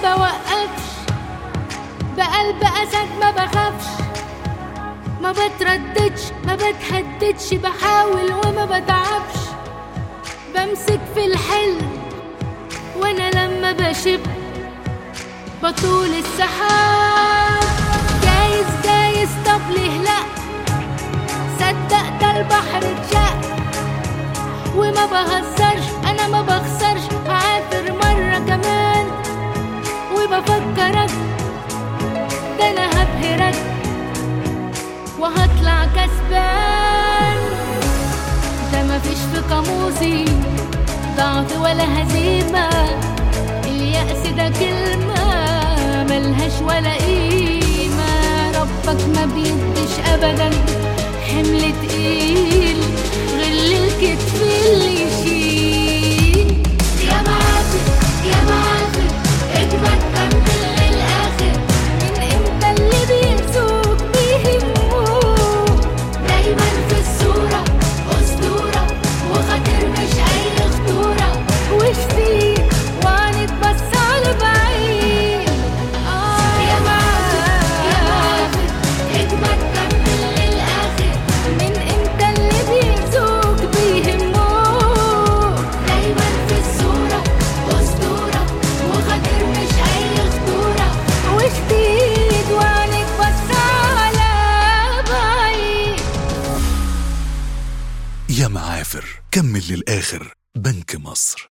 بوقفش بقلب أسد ما بخافش ما بترددش ما بتهددش بحاول وما بتعبش بمسك في الحلم وانا لما بشب بطول السحاب جايز جايز طب ليه لا صدق ده البحر اتشق وما بهزرش انا ما بخسرش هعافر مرة كمان وبفكرك ده انا هبهرك وهطلع كسبان ده مفيش في قاموسي ضعف ولا هزيمة اليأس ده كلمة ملهاش ولا قيمة ربك ما بيديش أبدا حمل تقيل غل الكتف اللي يشيل يا معافر يا معافر اجمد كمل للآخر من امتى اللي بيرزوك بيهموك دايما في الصورة أسطورة وخاطر مش أي خطورة وشتيك وعنك بس على بعيد آه يا معافر يا معافر اجمد كمل للآخر من امتى اللي بيرزوك بيهموك دايما في الصورة أسطورة وخاطر مش أي خطورة وشتيك وعنك بس على بعيد يا معافر كمل للآخر بنك مصر